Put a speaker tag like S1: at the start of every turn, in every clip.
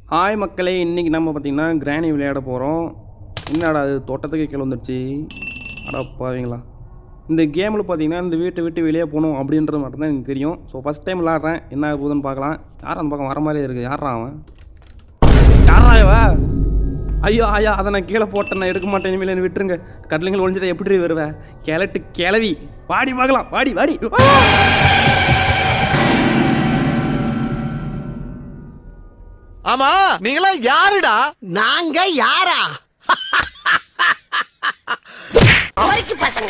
S1: Hi மக்களே இன்றைக்கி நம்ம பார்த்திங்கன்னா கிராணி விளையாட போகிறோம் என்னடா அது தோட்டத்துக்கு கீழே வந்துடுச்சு அடா பாவீங்களா இந்த கேமில் பார்த்தீங்கன்னா இந்த வீட்டை விட்டு வெளியே போகணும் அப்படின்றது மட்டும்தான் எனக்கு தெரியும் ஸோ ஃபஸ்ட் டைம் விளாட்றேன் என்ன ஆகுதுன்னு பார்க்கலாம் யார் அந்த பக்கம் வர மாதிரியே இருக்குது யாரா அவன் யாரா இவ ஐயோ ஐயா அதை நான் கீழே போட்டேன் நான் எடுக்க மாட்டேன் இனிமேல் என்னை விட்டுருங்க கடலுங்கள் ஒழிஞ்சிட்டு எப்படி வருவேன் கிழட்டு கிளவி வாடி பார்க்கலாம் வாடி வாடி ஆ!
S2: ஆமா நீங்களா யாருடா
S3: நாங்க யாரா பொறுக்கி பசங்க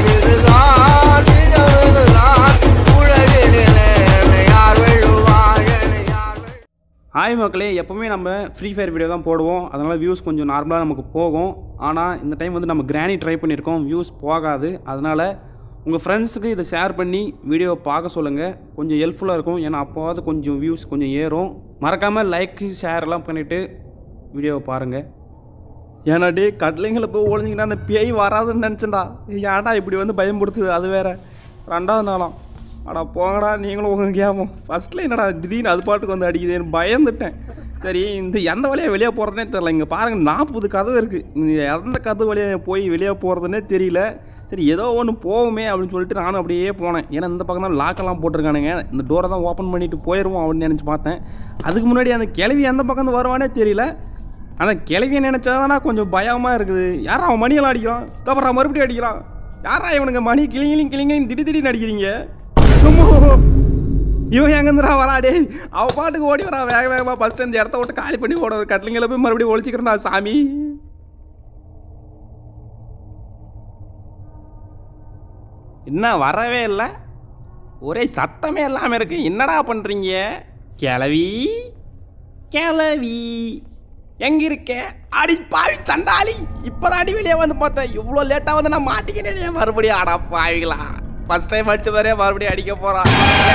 S1: ஹாய் மக்களே எப்போவுமே நம்ம ஃப்ரீ ஃபயர் வீடியோ தான் போடுவோம் அதனால் வியூஸ் கொஞ்சம் நார்மலாக நமக்கு போகும் ஆனால் இந்த டைம் வந்து நம்ம கிராணி ட்ரை பண்ணியிருக்கோம் வியூஸ் போகாது அதனால் உங்கள் ஃப்ரெண்ட்ஸுக்கு இதை ஷேர் பண்ணி வீடியோவை பார்க்க சொல்லுங்கள் கொஞ்சம் ஹெல்ப்ஃபுல்லாக இருக்கும் ஏன்னா அப்போவாது கொஞ்சம் வியூஸ் கொஞ்சம் ஏறும் மறக்காமல் லைக் ஷேர்லாம் பண்ணிவிட்டு வீடியோவை பாருங்கள் ஏன்னா டே கடலைங்களை போய் ஒழிஞ்சிங்கன்னா அந்த பேய் வராதுன்னு நினச்சேன்டா ஏன்டா இப்படி வந்து பயம்படுத்துது அது வேற ரெண்டாவது நாளாம் அடா போங்கடா நீங்களும் உங்க கேமும் ஃபஸ்ட்டில் என்னடா திடீர்னு அது பாட்டுக்கு வந்து அடிக்குதுன்னு பயந்துட்டேன் சரி இந்த எந்த வழியாக வெளியே போகிறதுனே தெரில இங்கே பாருங்கள் நாற்பது கதவு இருக்குது எந்த கதவு வழியாக போய் வெளியே போகிறதுனே தெரியல சரி ஏதோ ஒன்று போவோமே அப்படின்னு சொல்லிட்டு நானும் அப்படியே போனேன் ஏன்னா இந்த பக்கம் தான் லாக்கெல்லாம் போட்டிருக்கானுங்க இந்த டோரை தான் ஓப்பன் பண்ணிட்டு போயிடுவோம் அப்படின்னு நினச்சி பார்த்தேன் அதுக்கு முன்னாடி அந்த கிளவி எந்த பக்கம் இருந்து வருவானே தெரியல ஆனால் கிளவியை நினச்சாதானா கொஞ்சம் பயமாக இருக்குது யாரா அவன் மணியெல்லாம் அடிக்கிறான் அப்புறம் மறுபடியும் அடிக்கிறான் யாரா இவனுங்க மணி கிளிங்கிலிங் கிளிங்கிலிங் திடீர் திடீர்னு அடிக்கிறீங்க சும்மா இவன் எங்கேருந்துடா வரா டேய் அவ பாட்டுக்கு ஓடி வரா வேக வேகமாக ஃபஸ்ட்டு இந்த இடத்த விட்டு காலி பண்ணி ஓட கட்லிங்களை போய் மறுபடியும் ஒழிச்சிக்கிறேன்டா சாமி என்ன வரவே இல்லை ஒரே சத்தமே இல்லாமல் இருக்கு என்னடா பண்ணுறீங்க கிளவி கிளவி எங்க இருக்க அடி பாவி சண்டாளி இப்பதான் அடி வெளியே வந்து பார்த்தேன் இவ்வளோ லேட்டாக வந்து நான் மாட்டிக்கினே மறுபடியும் அடா பாவிங்களா ஃபர்ஸ்ட் டைம் அடிச்ச மாதிரியே மறுபடியும் அடிக்க போறான்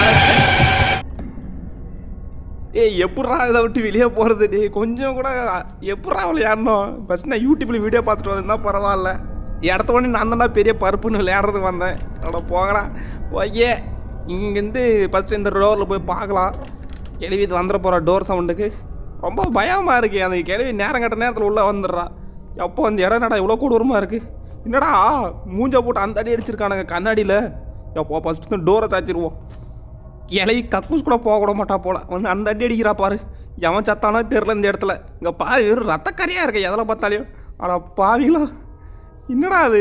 S1: ஏய் எப்பட்றா இதை விட்டு வெளியே போகிறது டேய் கொஞ்சம் கூட எப்பட்றா விளையாடணும் ஃபஸ்ட் நான் யூடியூப்பில் வீடியோ பார்த்துட்டு வந்திருந்தா பரவாயில்ல இடத்த உடனே நான் தான்டா பெரிய பருப்புன்னு விளையாடுறதுக்கு வந்தேன் அட போங்கடா ஓகே இங்கேருந்து ஃபஸ்ட்டு இந்த டோரில் போய் பார்க்கலாம் கேள்வி இது வந்துட போகிற டோர் சவுண்டுக்கு ரொம்ப பயமாக இருக்குது அந்த கேள்வி நேரம் கட்ட நேரத்தில் உள்ளே வந்துடுறா எப்போ அந்த இடம் நடா இவ்வளோ கொடூரமாக இருக்குது என்னடா மூஞ்ச போட்டு அந்த அடி அடிச்சிருக்கானுங்க கண்ணாடியில் எப்போ ஃபஸ்ட்டு இந்த டோரை சாத்திடுவோம் கிளவி கக்கூஸ் கூட போக விட மாட்டா போல வந்து அந்த அடி அடிக்கிறா பாரு எவன் சத்தானோ தெரில இந்த இடத்துல இங்கே பாரு வெறும் ரத்தக்கரையாக இருக்கு எதில் பார்த்தாலையும் அட பாவிங்களா என்னடா அது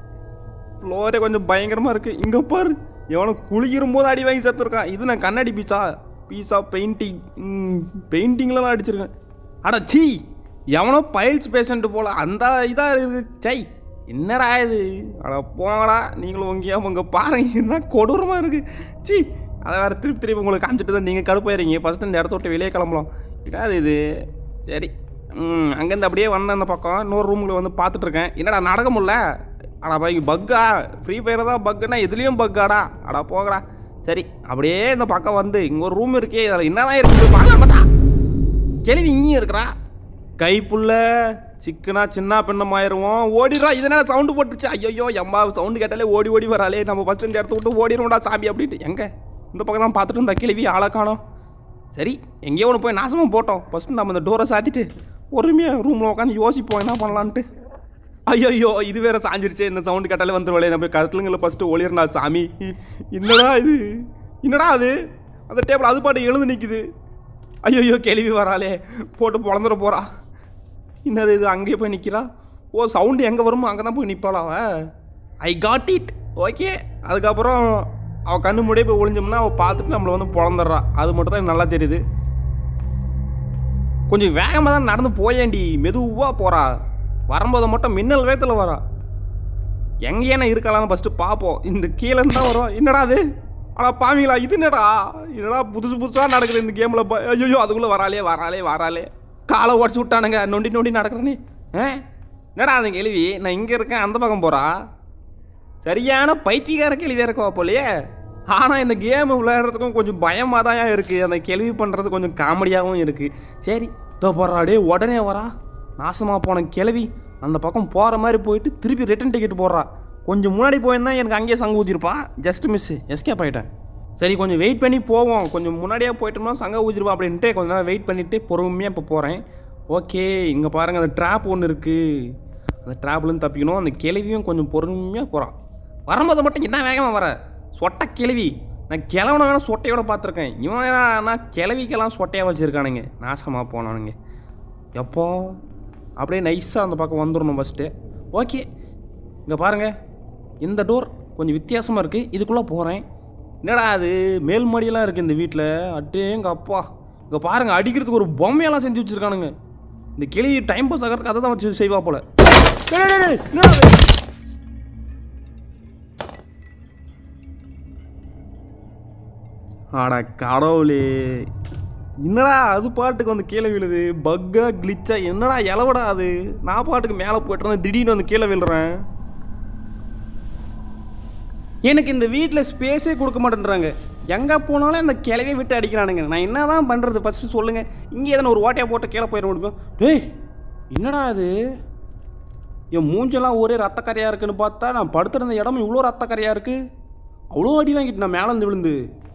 S1: ஃப்ளோரே கொஞ்சம் பயங்கரமாக இருக்குது இங்கே பாரு எவனோ குளிக்கிற போது அடி வாங்கி செத்துருக்கான் இது நான் கண்ணாடி பீஸா பீஸா பெயிண்டிங் பெயிண்டிங்லாம் அடிச்சிருக்கேன் அட சீ எவனோ பைல்ஸ் பேஷண்ட்டு போல அந்த இதாக இருக்கு சை என்னடா இது அட போங்கடா நீங்களும் உங்கேயா உங்க பாருங்க என்ன கொடூரமாக இருக்குது சீ அதை வேறு திருப்பி திருப்பி உங்களுக்கு காமிச்சிட்டு தான் நீங்கள் கடுப்பாயிருங்க ஃபஸ்ட்டு இந்த இடத்த விட்டு வெளியே கிளம்பலாம் என்னது இது சரி ம் அங்கேருந்து அப்படியே வந்தேன் அந்த பக்கம் இன்னொரு ரூமில் வந்து பார்த்துட்ருக்கேன் என்னடா நடக்க முடியல அடா பை பக்கா ஃப்ரீ ஃபயர் தான் பக்குன்னா இதுலேயும் பக்காடா அடா போகடா சரி அப்படியே இந்த பக்கம் வந்து இங்கே ஒரு ரூம் இருக்கே அதில் என்னதான் இருக்கு போய் பார்க்கலாம் பார்த்தா கேள்வி இங்கேயும் இருக்கிறா கைப்புள்ள சிக்கனா சின்ன பின்னமாயிருவோம் ஓடிடுறா இதனால சவுண்டு போட்டுச்சு ஐயோ எம்மா சவுண்டு கேட்டாலே ஓடி ஓடி வராளே நம்ம ஃபஸ்ட்டு இந்த இடத்த விட்டு ஓடிடுவோம்டா சாமி அப்படின்ட்டு எங்கே இந்த பக்கம் தான் பார்த்துட்டு இருந்த கேள்வி ஆளை காணோம் சரி எங்கேயோ ஒன்று போய் நாசமாக போட்டோம் ஃபஸ்ட்டு நம்ம இந்த டோரை சாத்திட்டு பொறுமையாக ரூமில் உட்காந்து யோசிப்போம் என்ன பண்ணலான்ட்டு ஐயோ இது வேற சாஞ்சிருச்சே இந்த சவுண்டு கேட்டாலே வந்துருவாளே நம்ம கருத்துலங்களை ஃபஸ்ட்டு ஒளிர்னா சாமி என்னடா இது என்னடா அது அந்த டேபிள் அது பாட்டு எழுந்து நிற்குது ஐயோ கேள்வி வராளே போட்டு பொழந்துட போறா என்னது இது அங்கேயே போய் நிற்கிறா ஓ சவுண்டு எங்கே வருமோ அங்கே தான் போய் நிற்பாளா அவ ஐ காட் இட் ஓகே அதுக்கப்புறம் அவள் கண்ணு முடியே போய் ஒளிஞ்சோம்னா அவள் பார்த்துட்டு நம்மளை வந்து பொழந்துடுறா அது மட்டும் தான் எனக்கு நல்லா தெரியுது கொஞ்சம் வேகமாக தான் நடந்து போயேண்டி மெதுவாக போகிறா வரும்போது மட்டும் மின்னல் வேகத்தில் வரா எங்கேயான இருக்கலாம்னு ஃபஸ்ட்டு பார்ப்போம் இந்த கீழே தான் வரும் என்னடா அது ஆனால் பாவீங்களா இது என்னடா என்னடா புதுசு புதுசாக நடக்குது இந்த கேமில் ஐயோ அதுக்குள்ளே வராளே வராளே வராளே காலை உடச்சி விட்டானுங்க நொண்டி நொண்டி நடக்கிறேனே ஆ என்னடா அந்த கேள்வி நான் இங்கே இருக்கேன் அந்த பக்கம் போகிறா சரியான பைத்தியக்கார கேள்வியாக இருக்கவா போலையே ஆனால் இந்த கேம் விளையாடுறதுக்கும் கொஞ்சம் பயமாக தான் இருக்குது அந்த கேள்வி பண்ணுறது கொஞ்சம் காமெடியாகவும் இருக்குது சரி இதோ போடுறாடே உடனே வரா நாசமாக போன கிளவி அந்த பக்கம் போகிற மாதிரி போயிட்டு திருப்பி ரிட்டன் டிக்கெட் போடுறா கொஞ்சம் முன்னாடி போயிருந்தா எனக்கு அங்கேயே சங்கு ஊற்றிருப்பா ஜஸ்ட் மிஸ் எஸ்கேப் ஆகிட்டேன் சரி கொஞ்சம் வெயிட் பண்ணி போவோம் கொஞ்சம் முன்னாடியே போயிட்டோம்னா சங்க ஊதிருவோம் அப்படின்ட்டு கொஞ்ச நேரம் வெயிட் பண்ணிவிட்டு பொறுமையாக இப்போ போகிறேன் ஓகே இங்கே பாருங்கள் அந்த ட்ராப் ஒன்று இருக்குது அந்த ட்ராப்லேருந்து தப்பிக்கணும் அந்த கிளவியும் கொஞ்சம் பொறுமையாக போகிறான் வரும்போது மட்டும் என்ன வேகமாக வர சொட்ட கிளவி நான் கிளவனை வேணால் சொட்டையோட பார்த்துருக்கேன் இவன் வேணா கிளவிக்கெல்லாம் சொட்டையாக வச்சுருக்கானுங்க நாசமாக போனானுங்க எப்போ அப்படியே நைஸாக அந்த பக்கம் வந்துடணும் ஃபஸ்ட்டு ஓகே இங்கே பாருங்கள் இந்த டோர் கொஞ்சம் வித்தியாசமாக இருக்குது இதுக்குள்ளே போகிறேன் என்னடா அது மேல் மாடியெல்லாம் இருக்குது இந்த வீட்டில் அட்டே எங்கள் அப்பா இங்கே பாருங்கள் அடிக்கிறதுக்கு ஒரு பொம்மையெல்லாம் செஞ்சு வச்சுருக்கானுங்க இந்த கிளி டைம் பாஸ் ஆகிறதுக்கு அதை தான் வச்சு செய்வா போல டேய், டேய், டேய், என்னடா இது? அட கடவுளே என்னடா அது பாட்டுக்கு வந்து கீழே விழுது பக்கா கிளிச்சா என்னடா இலவடா அது நான் பாட்டுக்கு மேலே போயிட்டு இருந்தேன் திடீர்னு வந்து கீழே விழுறேன் எனக்கு இந்த வீட்டில் ஸ்பேஸே கொடுக்க மாட்டேன்றாங்க எங்கே போனாலும் அந்த கிளவே விட்டு அடிக்கிறானுங்க நான் என்ன தான் பண்ணுறது ஃபஸ்ட்டு சொல்லுங்கள் இங்கே எதனா ஒரு ஓட்டையை போட்டு கீழே போயிட முடியும் டேய் என்னடா அது என் மூஞ்செல்லாம் ஒரே ரத்தக்கரையாக இருக்குன்னு பார்த்தா நான் படுத்திருந்த இடம் இவ்வளோ ரத்தக்கரையாக இருக்குது அவ்வளோ அடி வாங்கிட்டு நான் மேலே இருந்து விழுந்து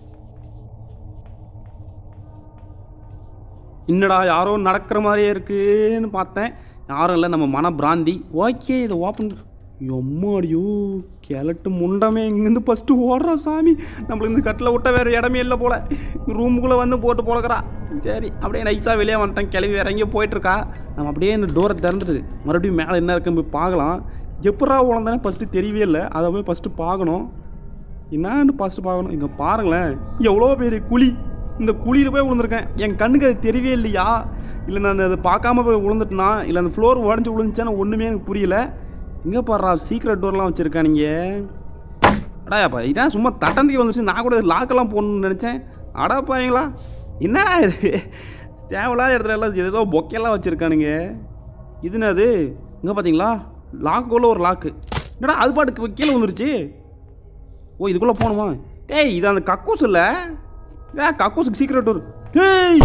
S1: என்னடா யாரோ நடக்கிற மாதிரியே இருக்குன்னு பார்த்தேன் யாரும் இல்லை நம்ம மன பிராந்தி ஓகே இதை ஓப்பன் எம்மாடியோ கிழட்டு முண்டமே இங்கேருந்து ஃபஸ்ட்டு ஓடுறோம் சாமி நம்மளுக்கு இந்த கட்டில் விட்ட வேறு இடமே இல்லை போல ரூமுக்குள்ளே வந்து போட்டு போலக்கிறா சரி அப்படியே நைஸாக வெளியே வந்துட்டேன் கிளம்பி வேற எங்கேயோ போயிட்டுருக்கா நம்ம அப்படியே இந்த டோரை திறந்துட்டு மறுபடியும் மேலே என்ன இருக்குன்னு போய் பார்க்கலாம் எப்படா உழந்தானே ஃபஸ்ட்டு தெரியவே இல்லை அதை போய் ஃபஸ்ட்டு பார்க்கணும் என்னான்னு ஃபஸ்ட்டு பார்க்கணும் இங்கே பாருங்களேன் எவ்வளோ பெரிய குழி இந்த குழியில் போய் விழுந்திருக்கேன் என் கண்ணுக்கு அது தெரியவே இல்லையா இல்லை நான் அதை பார்க்காம போய் விழுந்துட்டேனா இல்லை அந்த ஃப்ளோர் உடஞ்சி விழுந்துச்சான்னு ஒன்றுமே எனக்கு புரியல இங்கே பாடுறா சீக்ரெட் டோர்லாம் வச்சுருக்கா நீங்கள் அடாப்பா இதான் சும்மா தட்டந்தி வந்துச்சு நான் கூட லாக்கெல்லாம் போடணும்னு நினச்சேன் அடாப்பாங்களா என்னடா இது தேவையில்லாத இடத்துல எல்லாம் ஏதோ பொக்கையெல்லாம் வச்சுருக்கானுங்க இது என்னது இங்கே பார்த்தீங்களா லாக்குள்ள ஒரு லாக்கு என்னடா அது பாட்டுக்கு கீழே வந்துருச்சு ஓ இதுக்குள்ளே போகணுமா டேய் இது அந்த கக்கூஸ் இல்லை ஏ கக்கூஸுக்கு சீக்கிரம் டோர் டேய்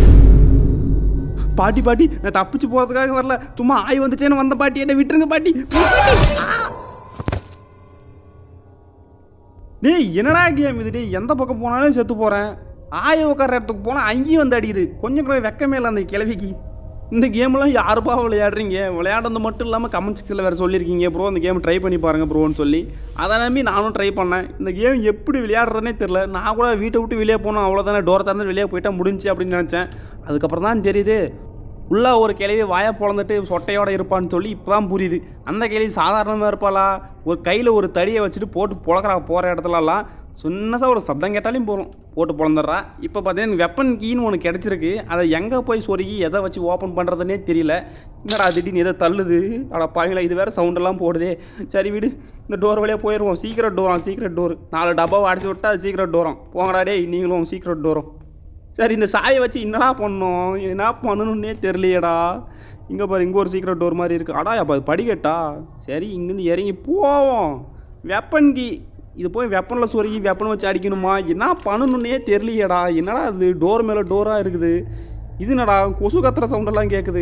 S1: பாட்டி பாட்டி நான் தப்பிச்சு போகிறதுக்காக வரல சும்மா ஆய் வந்துச்சேன்னு வந்த பாட்டி என்ன விட்டுருங்க பாட்டி டேய் என்னடா கேம் இது டேய் எந்த பக்கம் போனாலும் செத்து போகிறேன் ஆய உட்கார இடத்துக்கு போனால் அங்கேயும் வந்து அடிக்குது கொஞ்சம் கூட வெக்கமே இல்லை அந்த கிழவிக்கு இந்த கேம்லாம் யாருப்பா விளையாடுறீங்க விளையாடுறது மட்டும் இல்லாமல் கமெண்ட் செக்ஷனில் வேறு சொல்லியிருக்கீங்க ப்ரோ இந்த கேம் ட்ரை பண்ணி பாருங்கள் ப்ரோன்னு சொல்லி அதை நம்பி நானும் ட்ரை பண்ணேன் இந்த கேம் எப்படி விளையாடுறதுனே தெரில நான் கூட வீட்டை விட்டு வெளியே போனோம் அவ்வளோதானே டோரை திறந்து வெளியே போயிட்டா முடிஞ்சு அப்படின்னு நினச்சேன் அதுக்கப்புறம் தான் தெரியுது உள்ள ஒரு கிழவி வாயை பொழந்துட்டு சொட்டையோட இருப்பான்னு சொல்லி இப்போ தான் புரியுது அந்த கிழவி சாதாரணமாக இருப்பாளா ஒரு கையில் ஒரு தடியை வச்சுட்டு போட்டு புழக்கிறா போகிற இடத்துலலாம் சின்னதாக ஒரு சத்தம் கேட்டாலையும் போகிறோம் போட்டு பொழந்துடுறா இப்போ பார்த்தீங்கன்னா வெப்பன் கீன்னு ஒன்று கிடச்சிருக்கு அதை எங்கே போய் சொருகி எதை வச்சு ஓப்பன் பண்ணுறதுனே தெரியல என்னடா திடீர்னு எதை தள்ளுது அட பாவங்களா இது வேறு சவுண்டெல்லாம் போடுதே சரி விடு இந்த டோர் வழியாக போயிடுவோம் சீக்கிரம் டோரம் சீக்கிரம் டோர் நாலு டப்பாவை அடிச்சு விட்டா அது சீக்கிரம் டோரம் போங்கடா டேய் நீங்களும் சீக்கிரம் டோரம் சரி இந்த சாயை வச்சு என்னடா பண்ணோம் என்ன பண்ணணும்னே தெரியலையேடா இங்கே பாரு இங்கே ஒரு சீக்கிரம் டோர் மாதிரி இருக்குது அடா அப்போ அது படிக்கட்டா சரி இங்கேருந்து இறங்கி போவோம் வெப்பன் கீ இது போய் வெப்பனில் சொருகி வெப்பன் வச்சு அடிக்கணுமா என்ன பண்ணணும்னே தெரியலையேடா என்னடா அது டோர் மேலே டோராக இருக்குது இது என்னடா கொசு கத்துற சவுண்டெல்லாம் கேட்குது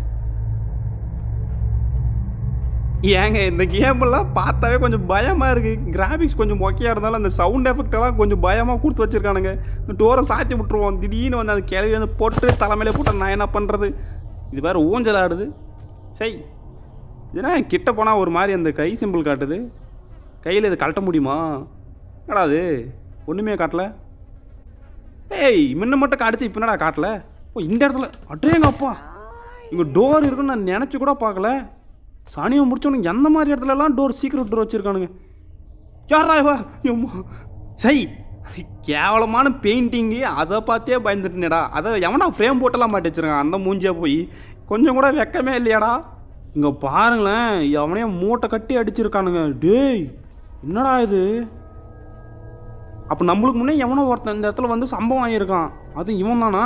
S1: ஏங்க இந்த கேமெல்லாம் பார்த்தாவே கொஞ்சம் பயமாக இருக்குது கிராஃபிக்ஸ் கொஞ்சம் மொக்கையாக இருந்தாலும் அந்த சவுண்ட் எஃபெக்ட் எல்லாம் கொஞ்சம் பயமாக கொடுத்து வச்சிருக்கானுங்க இந்த டோரை சாத்தி விட்டுருவோம் திடீர்னு வந்து அந்த கிளவி வந்து போட்டு தலைமையில போட்டு நான் என்ன பண்ணுறது இது வேறு ஊஞ்சல் ஆடுது சரி இதுனா கிட்ட போனால் ஒரு மாதிரி அந்த கை சிம்பிள் காட்டுது கையில் இது கழட்ட முடியுமா என்னடா அது ஒன்றுமே காட்டல ஏய் முன்ன மட்டும் காட்டுச்சு இப்போ என்னடா காட்டல ஓ இந்த இடத்துல அட்டேங்க அப்பா இங்கே டோர் இருக்குன்னு நான் நினச்சி கூட பார்க்கல சனியை முடிச்சவனுங்க எந்த மாதிரி இடத்துலலாம் டோர் சீக்கிரம் டோர் வச்சுருக்கானுங்க யாரா இவா எம்மா சை கேவலமான பெயிண்டிங்கு அதை பார்த்தே பயந்துட்டேனேடா அதை எவனா ஃப்ரேம் போட்டெல்லாம் மாட்டி வச்சிருக்கான் அந்த மூஞ்சியா போய் கொஞ்சம் கூட வெக்கமே இல்லையாடா இங்கே பாருங்களேன் எவனையே மூட்டை கட்டி அடிச்சிருக்கானுங்க டேய் என்னடா இது அப்போ நம்மளுக்கு முன்னே எவனோ ஒருத்தன் இந்த இடத்துல வந்து சம்பவம் ஆகியிருக்கான் அது இவன் தானா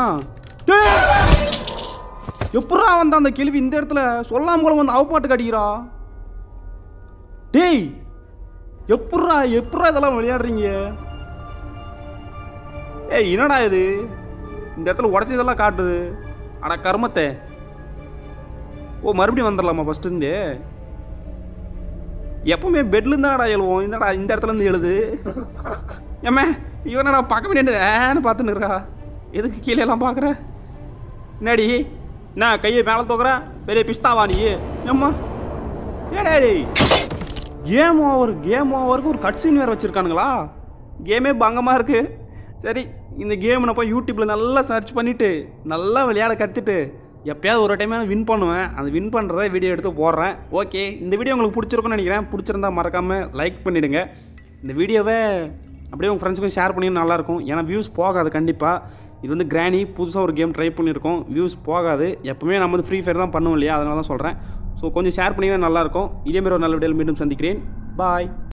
S1: எப்படா வந்த அந்த கேள்வி இந்த இடத்துல சொல்லாம கூட வந்து அவப்பாட்டுக்கு அடிக்கிறா டேய் எப்பட்றா எப்பட்றா இதெல்லாம் விளையாடுறீங்க ஏய் என்னடா இது இந்த இடத்துல உடச்சதெல்லாம் காட்டுது அட கர்மத்தை ஓ மறுபடியும் வந்துடலாமா ஃபஸ்ட்டு இருந்து எப்பவுமே பெட்ல இருந்தாடா எழுவோம் இந்தடா இந்த இடத்துல இருந்து எழுது ஏம்மே இவனை நான் பார்க்க வேண்டிய ஏன்னு பார்த்துன்னு இருக்கா எதுக்கு கீழே எல்லாம் பார்க்குற என்னடி என்ன கையை மேலே தூக்குற பெரிய பிஸ்தாவா நீ ஏம்மா ஏடா கேம் ஓவர் கேம் ஓவருக்கு ஒரு கட் சீன் வேறு வச்சுருக்கானுங்களா கேமே பங்கமாக இருக்குது சரி இந்த கேம் நான் போய் யூடியூப்பில் நல்லா சர்ச் பண்ணிவிட்டு நல்லா விளையாட கற்றுட்டு எப்பயாவது ஒரு டைம் வின் பண்ணுவேன் அந்த வின் பண்ணுறத வீடியோ எடுத்து போடுறேன் ஓகே இந்த வீடியோ உங்களுக்கு பிடிச்சிருக்குன்னு நினைக்கிறேன் பிடிச்சிருந்தா மறக்காமல் லைக் பண்ணிவிடுங்க இந்த வீடியோவை அப்படியே உங்கள் ஃப்ரெண்ட்ஸுக்கும் ஷேர் பண்ணி நல்லாயிருக்கும் ஏன்னா வியூஸ் போகாது கண்டிப்பாக இது வந்து கிராணி புதுசாக ஒரு கேம் ட்ரை பண்ணியிருக்கோம் வியூஸ் போகாது எப்பவுமே நம்ம வந்து ஃப்ரீ ஃபயர் தான் பண்ணுவோம் இல்லையா அதனால தான் சொல்கிறேன் ஸோ கொஞ்சம் ஷேர் பண்ணிங்கன்னா நல்லாயிருக்கும் இதேமாரி ஒரு நல்ல வீடியோவில் மீண்டும் சந்திக்கிறேன் பாய்